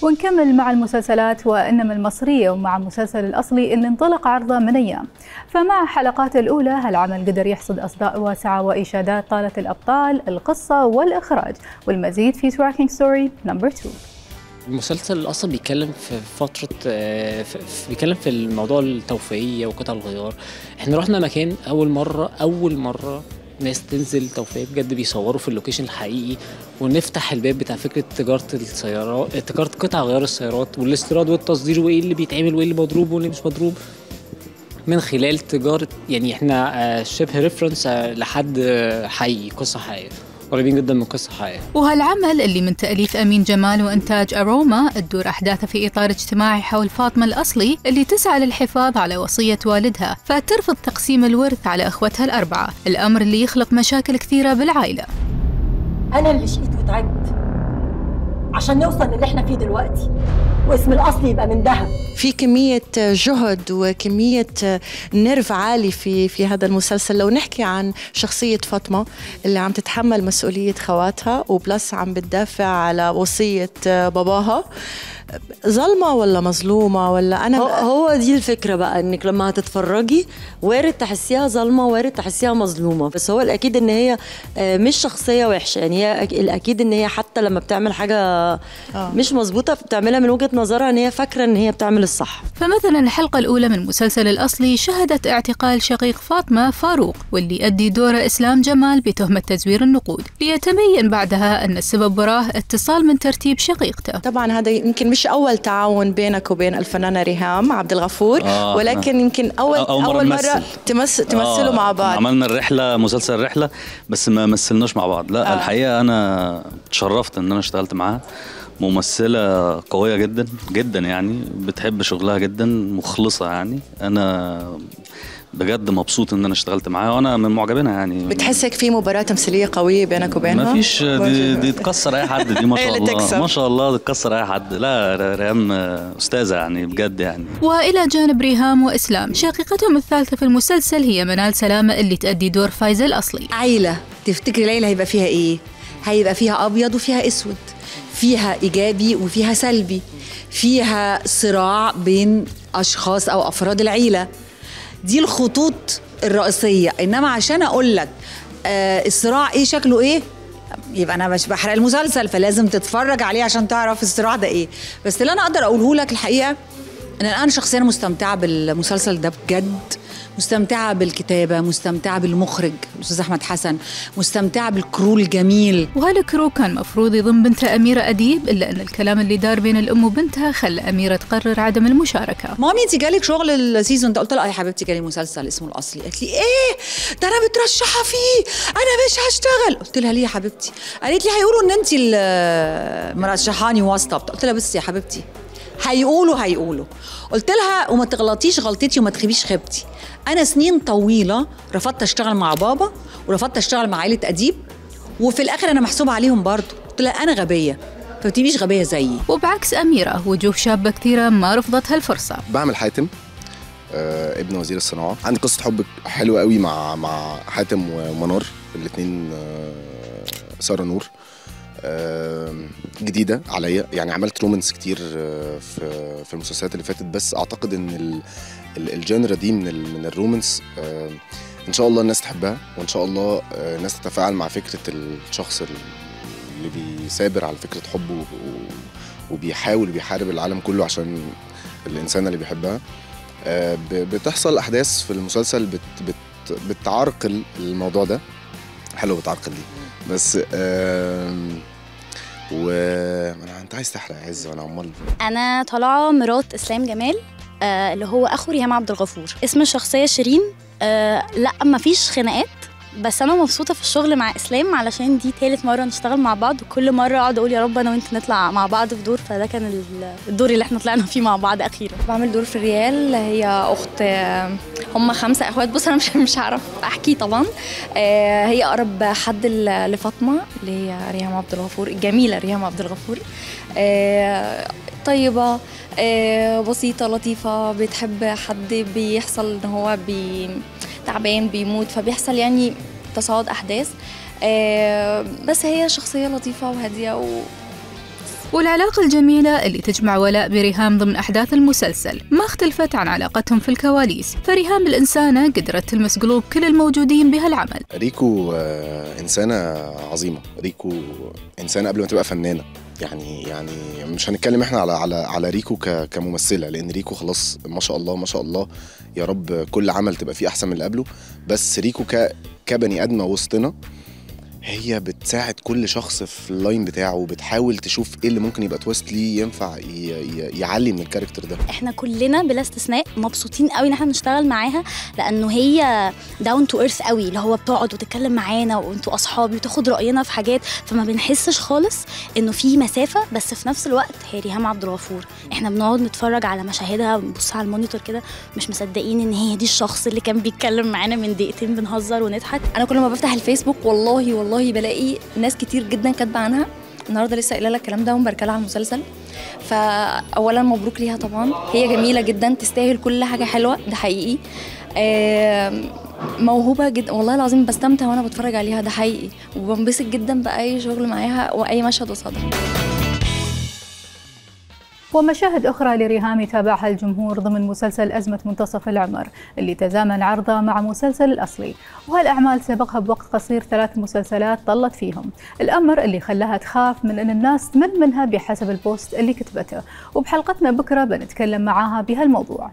ونكمل مع المسلسلات وإنما المصرية ومع المسلسل الأصلي اللي انطلق عرضه من أيام فمع حلقات الأولى هالعمل قدر يحصد أصداء واسعة وإشادات طالت الأبطال القصة والإخراج والمزيد في تراكينج ستوري نمبر 2 المسلسل اصلا بيتكلم في فتره آه، في- في- بيتكلم في الموضوع التوفيقيه وقطع الغيار احنا رحنا مكان اول مره اول مره ناس تنزل توفيق بجد بيصوروا في اللوكيشن الحقيقي ونفتح الباب بتاع فكره تجاره السيارات تجاره قطع غيار السيارات والاستيراد والتصدير وايه اللي بيتعمل وايه اللي مضروب واللي مش مضروب من خلال تجاره يعني احنا آه، شبه ريفرنس لحد آه، حقيقي قصه حقيقيه قريبين جدا من قصه حقيقيه وهالعمل اللي من تأليف أمين جمال وإنتاج أروما تدور أحداثه في إطار اجتماعي حول فاطمة الأصلي اللي تسعى للحفاظ على وصية والدها فترفض تقسيم الورث على أخوتها الأربعة الأمر اللي يخلق مشاكل كثيرة بالعائلة انا اللي شقيت وتعبت عشان نوصل للي احنا فيه دلوقتي واسم الاصلي يبقى من ذهب في كمية جهد وكمية نيرف عالي في في هذا المسلسل لو نحكي عن شخصية فاطمة اللي عم تتحمل مسؤولية خواتها وبلس عم بتدافع على وصية باباها ظلمة ولا مظلومة ولا أنا هو, هو دي الفكرة بقى انك لما هتتفرجي وارد تحسيها ظالمة وارد تحسيها مظلومة بس هو الأكيد ان هي آه، مش شخصية وحشة يعني هي أك- الأكيد ان هي حتى لما بتعمل حاجة مش مظبوطة بتعملها من وجهة نظرها ان هي فاكرة ان هي بتعمل الصح فمثلا الحلقة الأولى من المسلسل الأصلي شهدت اعتقال شقيق فاطمة فاروق واللي يؤدي دوره إسلام جمال بتهمة تزوير النقود ليتبين بعدها أن السبب وراه اتصال من ترتيب شقيقته طبعا هذا يمكن مش أول تعاون بينك وبين الفنانة ريهام عبد الغفور آه، ولكن يمكن أول أول مرة نمثل. تمس تمثلوا آه، مع بعض عملنا الرحله مسلسل الرحله بس ما مثلناش مع بعض لا آه. آه. الحقيقه انا اتشرفت ان انا اشتغلت معاها ممثله قويه جدا جدا يعني بتحب شغلها جدا مخلصه يعني انا بجد مبسوط ان انا اشتغلت معاها وانا من معجبينها يعني بتحسك في مباراة تمثيلية قوية بينك وبينها؟ ما فيش دي, دي تكسر اي حد دي ما هي شاء اللي الله تكسب. ما شاء الله تكسر اي حد لا ر- ريهام استاذه يعني بجد يعني وإلى جانب ريهام وإسلام شقيقتهم الثالثة في المسلسل هي منال سلامة اللي تأدي دور فايزة الأصلي عيلة تفتكري العيلة هيبقى فيها ايه؟ هيبقى فيها أبيض وفيها أسود فيها إيجابي وفيها سلبي فيها صراع بين أشخاص أو أفراد العيلة دي الخطوط الرئيسية إنما عشان أقول لك آه الصراع إيه شكله إيه؟ يبقى انا مش بحرق المسلسل فلازم تتفرج عليه عشان تعرف الصراع ده ايه بس اللي انا اقدر اقوله لك الحقيقه ان انا شخصيا مستمتعه بالمسلسل ده بجد مستمتعه بالكتابه مستمتعه بالمخرج الاستاذ احمد حسن مستمتعه بالكرو الجميل وهالكرو كان مفروض يضم بنتها أميرة أديب إلا أن الكلام اللي دار بين الأم وبنتها خلى أميرة تقرر عدم المشاركة مامي انت جالك شغل السيزون ده قلت لها اه يا حبيبتي جالي مسلسل اسمه الاصلي قالت لي ايه ده انا مترشحه فيه انا مش هشتغل قلت لها ليه يا حبيبتي قالت لي هيقولوا ان انت اللي مرشحاني واسطه قلت لها بس يا حبيبتي هيقولوا هيقولوا قلت لها وما تغلطيش غلطتي وما تخيبيش خيبتي انا سنين طويله رفضت اشتغل مع بابا ورفضت اشتغل مع عائله اديب وفي الاخر انا محسوبه عليهم برضه قلت لها انا غبيه فما تبقيش غبيه زيي وبعكس أميرة وجوه شابة كثيرة ما رفضت هالفرصة بعمل حاتم آه ابن وزير الصناعه عندي قصه حب حلوه قوي مع مع حاتم ومنار الاثنين آه ساره نور آه جديده عليا يعني عملت رومانس كتير آه في في المسلسلات اللي فاتت بس اعتقد ان ال- ال- الجنرا دي من ال- من الرومانس آه ان شاء الله الناس تحبها وان شاء الله آه الناس تتفاعل مع فكره الشخص اللي بيثابر على فكره حبه و- وبيحاول بيحارب العالم كله عشان الانسانه اللي بيحبها آه، ب- بتحصل احداث في المسلسل بت بت بتعرقل الموضوع ده حلو بتعرقل دي بس آم، و انا انت عايز تحرق يا عز وانا عمال انا طالعه مرات اسلام جمال آه اللي هو اخو ريهام عبد الغفور اسم الشخصيه شيرين آه لا مفيش خناقات بس انا مبسوطه في الشغل مع اسلام علشان دي تالت مره نشتغل مع بعض وكل مره اقعد اقول يا رب انا وانت نطلع مع بعض في دور فده كان ال- الدور اللي احنا طلعنا فيه مع بعض اخيرا بعمل دور في الريال هي اخت هم خمسه اخوات بص انا مش مش هعرف احكي طبعا آه، هي اقرب حد ل- لفاطمه اللي هي ريهام عبد الغفور الجميله ريهام عبد الغفور آه، طيبه آه، بسيطه لطيفه بتحب حد بيحصل ان هو بي تعبان بيموت فبيحصل يعني تصاعد احداث آه، بس هي شخصيه لطيفه وهاديه و والعلاقة الجميلة اللي تجمع ولاء بريهام ضمن أحداث المسلسل ما اختلفت عن علاقتهم في الكواليس فريهام الإنسانة قدرت تلمس قلوب كل الموجودين بهالعمل ريكو آه، إنسانة عظيمة ريكو إنسانة قبل ما تبقى فنانة يعني يعني مش هنتكلم احنا على على على ريكو ك- كممثله لان ريكو خلاص ما شاء الله ما شاء الله يا رب كل عمل تبقى فيه احسن من اللي قبله بس ريكو ك كبني ادمه وسطنا هي بتساعد كل شخص في اللاين بتاعه بتحاول تشوف ايه اللي ممكن يبقى تويست ليه ينفع ي- ي- يعلي من الكاركتر ده احنا كلنا بلا استثناء مبسوطين قوي ان احنا بنشتغل معاها لانه هي داون تو ايرث قوي اللي هو بتقعد وتتكلم معانا وانتوا اصحابي وتاخد راينا في حاجات فما بنحسش خالص انه في مسافه بس في نفس الوقت هي ريهام عبد الغفور احنا بنقعد نتفرج على مشاهدها ونبص على المونيتور كده مش مصدقين ان هي دي الشخص اللي كان بيتكلم معانا من دقيقتين بنهزر ونضحك انا كل ما بفتح الفيسبوك والله والله بلاقي ناس كتير جدا كاتبه عنها النهارده لسه قايله لك الكلام ده ومباركه لها على المسلسل فاولا مبروك ليها طبعا هي جميله جدا تستاهل كل حاجه حلوه ده حقيقي آم، موهوبه جدا والله العظيم بستمتع وانا بتفرج عليها ده حقيقي وبنبسط جدا باي شغل معاها واي مشهد قصادها ومشاهد أخرى لريهام يتابعها الجمهور ضمن مسلسل أزمة منتصف العمر اللي تزامن عرضه مع مسلسل الأصلي وهالأعمال سبقها بوقت قصير ثلاث مسلسلات طلت فيهم الأمر اللي خلاها تخاف من أن الناس تمل منها بحسب البوست اللي كتبته وبحلقتنا بكرة بنتكلم معاها بهالموضوع